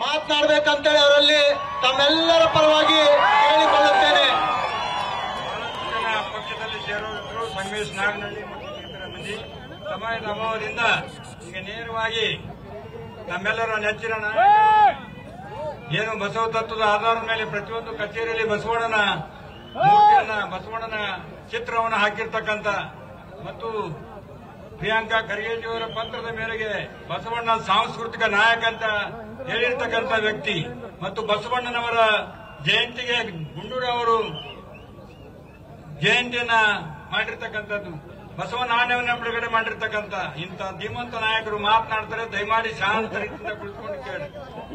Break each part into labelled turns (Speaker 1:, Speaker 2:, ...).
Speaker 1: ಮಾತನಾಡ್ಬೇಕಂತೇಳಿ ಅವರಲ್ಲಿ ತಮ್ಮೆಲ್ಲರ ಪರವಾಗಿ ಕೇಳಿಕೊಳ್ಳುತ್ತೇನೆ
Speaker 2: ಬಹಳಷ್ಟು ಜನ ಪಕ್ಷದಲ್ಲಿ ಸೇರೋರು ಸಂಗಮೇಶ್ ನಾಗನಹಳ್ಳಿ ಮತ್ತು ಇತರ ಮಂದಿ ಸಮಯದ ಅಭಾವದಿಂದ ಈಗ ನೇರವಾಗಿ ನಮ್ಮೆಲ್ಲರ ನೆಚ್ಚಿನ ನಾಯಕ ಏನು ಬಸವ ತತ್ವದ ಆಧಾರದ ಮೇಲೆ ಪ್ರತಿಯೊಂದು ಕಚೇರಿಯಲ್ಲಿ ಬಸವಣ್ಣನ ಮೂರ್ತಿಯನ್ನ ಬಸವಣ್ಣನ ಚಿತ್ರವನ್ನು ಹಾಕಿರ್ತಕ್ಕಂಥ ಮತ್ತು ಪ್ರಿಯಾಂಕಾ ಖರ್ಗೆಜಿಯವರ ಪತ್ರದ ಮೇರೆಗೆ ಬಸವಣ್ಣ ಸಾಂಸ್ಕೃತಿಕ ನಾಯಕ ಅಂತ ಹೇಳಿರ್ತಕ್ಕಂಥ ವ್ಯಕ್ತಿ ಮತ್ತು ಬಸವಣ್ಣನವರ ಜಯಂತಿಗೆ ಗುಂಡೂರಾವರು ಜಯಂತಿಯನ್ನ ಮಾಡಿರ್ತಕ್ಕಂಥದ್ದು ಬಸವ ನಾಣ್ಯವನ್ನು ಬಿಡುಗಡೆ ಮಾಡಿರ್ತಕ್ಕಂಥ ಇಂಥ ಧೀಮಂತ ನಾಯಕರು ಮಾತನಾಡ್ತಾರೆ ದಯಮಾಡಿ ಶಾಂತ ರೀತಿಯಿಂದ ಕುಳಿತುಕೊಂಡು ಕೇಳಿ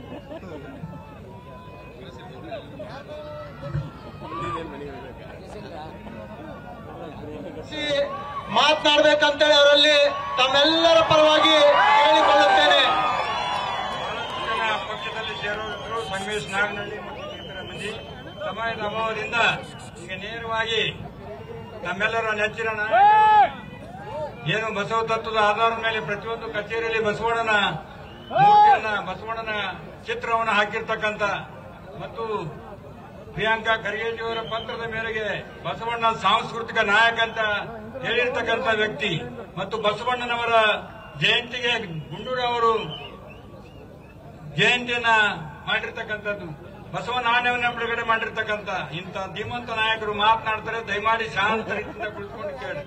Speaker 1: ಮಾತನಾಡ್ಬೇಕಂತೇಳಿ ಅವರಲ್ಲಿ ತಮ್ಮೆಲ್ಲರ ಪರವಾಗಿ ಕೇಳಿಕೊಳ್ಳುತ್ತೇನೆ
Speaker 2: ಬಹಳಷ್ಟು ಜನ ಪಕ್ಷದಲ್ಲಿ ಸೇರೋರು ಸಂಗಮೇಶ್ ನಾಗನಹಳ್ಳಿ ಮತ್ತು ಇತರ ಮಂದಿ ಸಮಯದ ಅಭಾವದಿಂದ ಈಗ ನೇರವಾಗಿ ನಮ್ಮೆಲ್ಲರ ನೆಚ್ಚಿನ ನಾಯಕ ಏನು ಬಸವ ತತ್ವದ ಆಧಾರದ ಮೇಲೆ ಪ್ರತಿಯೊಂದು ಕಚೇರಿಯಲ್ಲಿ ಬಸವಣ್ಣನ ಮೂರ್ತಿಯನ್ನ ಬಸವಣ್ಣನ ಚಿತ್ರವನ್ನು ಹಾಕಿರ್ತಕ್ಕಂಥ ಮತ್ತು ಪ್ರಿಯಾಂಕಾ ಖರ್ಗೆಜಿಯವರ ಪತ್ರದ ಮೇರೆಗೆ ಬಸವಣ್ಣ ಸಾಂಸ್ಕೃತಿಕ ನಾಯಕ ಅಂತ ಹೇಳಿರ್ತಕ್ಕಂಥ ವ್ಯಕ್ತಿ ಮತ್ತು ಬಸವಣ್ಣನವರ ಜಯಂತಿಗೆ ಗುಂಡೂರಾವರು ಜಯಂತಿಯನ್ನ ಮಾಡಿರ್ತಕ್ಕಂಥದ್ದು ಬಸವ ನಾಣ್ಯವನ್ನು ಬಿಡುಗಡೆ ಮಾಡಿರ್ತಕ್ಕಂಥ ಇಂಥ ಧೀಮಂತ ನಾಯಕರು ಮಾತನಾಡ್ತಾರೆ ದಯಮಾಡಿ ಶಾಂತ ರೀತಿಯಿಂದ ಕುಳಿತುಕೊಂಡು ಕೇಳಿ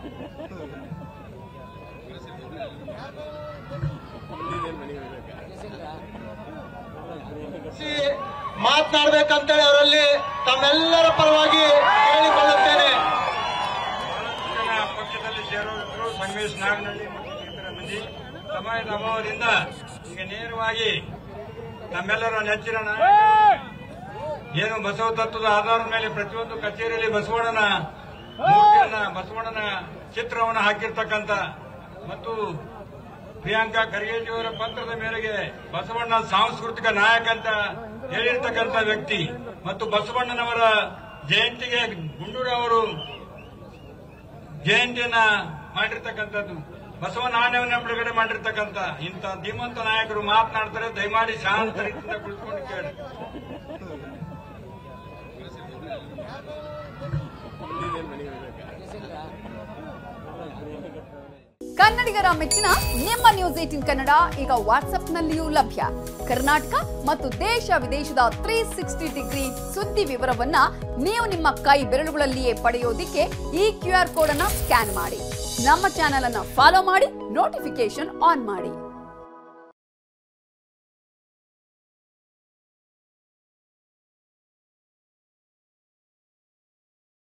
Speaker 1: ಮಾತನಾಡ್ಬೇಕಂತೇಳಿ ಅವರಲ್ಲಿ ತಮ್ಮೆಲ್ಲರ ಪರವಾಗಿ ಕೇಳಿಕೊಳ್ಳುತ್ತೇನೆ
Speaker 2: ಬಹಳಷ್ಟು ಜನ ಪಕ್ಷದಲ್ಲಿ ಸೇರೋರು ಸಂಗಮೇಶ್ ನಾಗನಹಳ್ಳಿ ಮತ್ತು ಇತರ ಮಂದಿ ಸಮಯದ ಅಭಾವದಿಂದ ಈಗ ನೇರವಾಗಿ ನಮ್ಮೆಲ್ಲರ ನೆಚ್ಚಿನ ನಾಯಕ ಏನು ಬಸವ ತತ್ವದ ಆಧಾರದ ಮೇಲೆ ಪ್ರತಿಯೊಂದು ಕಚೇರಿಯಲ್ಲಿ ಬಸವಣ್ಣನ ಮೂರ್ತಿಯನ್ನ ಬಸವಣ್ಣನ ಚಿತ್ರವನ್ನು ಹಾಕಿರ್ತಕ್ಕಂಥ ಮತ್ತು ಪ್ರಿಯಾಂಕಾ ಖರ್ಗೆಜಿಯವರ ಪತ್ರದ ಮೇರೆಗೆ ಬಸವಣ್ಣ ಸಾಂಸ್ಕೃತಿಕ ನಾಯಕ ಅಂತ ಹೇಳಿರ್ತಕ್ಕಂಥ ವ್ಯಕ್ತಿ ಮತ್ತು ಬಸವಣ್ಣನವರ ಜಯಂತಿಗೆ ಗುಂಡೂರಾವರು ಜಯಂತಿಯನ್ನ ಮಾಡಿರ್ತಕ್ಕಂಥದ್ದು ಬಸವ ನಾಣ್ಯವನ್ನು ಬಿಡುಗಡೆ ಮಾಡಿರ್ತಕ್ಕಂಥ ಇಂಥ ಧೀಮಂತ ನಾಯಕರು ಮಾತನಾಡ್ತಾರೆ ದಯಮಾಡಿ ಶಾಂತ ರೀತಿಯಿಂದ ಕುಳಿತುಕೊಂಡು ಕೇಳಿ
Speaker 3: ಕನ್ನಡಿಗರ ಮೆಚ್ಚಿನ ನಿಮ್ಮ ನ್ಯೂಸ್ ಏಟಿನ್ ಕನ್ನಡ ಈಗ ವಾಟ್ಸ್ಆಪ್ನಲ್ಲಿಯೂ ಲಭ್ಯ ಕರ್ನಾಟಕ ಮತ್ತು ದೇಶ ವಿದೇಶದ ತ್ರೀ ಸಿಕ್ಸ್ಟಿ ಡಿಗ್ರಿ ಸುದ್ದಿ ವಿವರವನ್ನ ನೀವು ನಿಮ್ಮ ಕೈ ಬೆರಳುಗಳಲ್ಲಿಯೇ ಪಡೆಯೋದಿಕ್ಕೆ ಈ ಕ್ಯೂ ಆರ್ ಕೋಡ್ ಅನ್ನ ಸ್ಕ್ಯಾನ್ ಮಾಡಿ ನಮ್ಮ ಚಾನೆಲ್ ಅನ್ನ ಫಾಲೋ ಮಾಡಿ ನೋಟಿಫಿಕೇಶನ್ ಆನ್ ಮಾಡಿ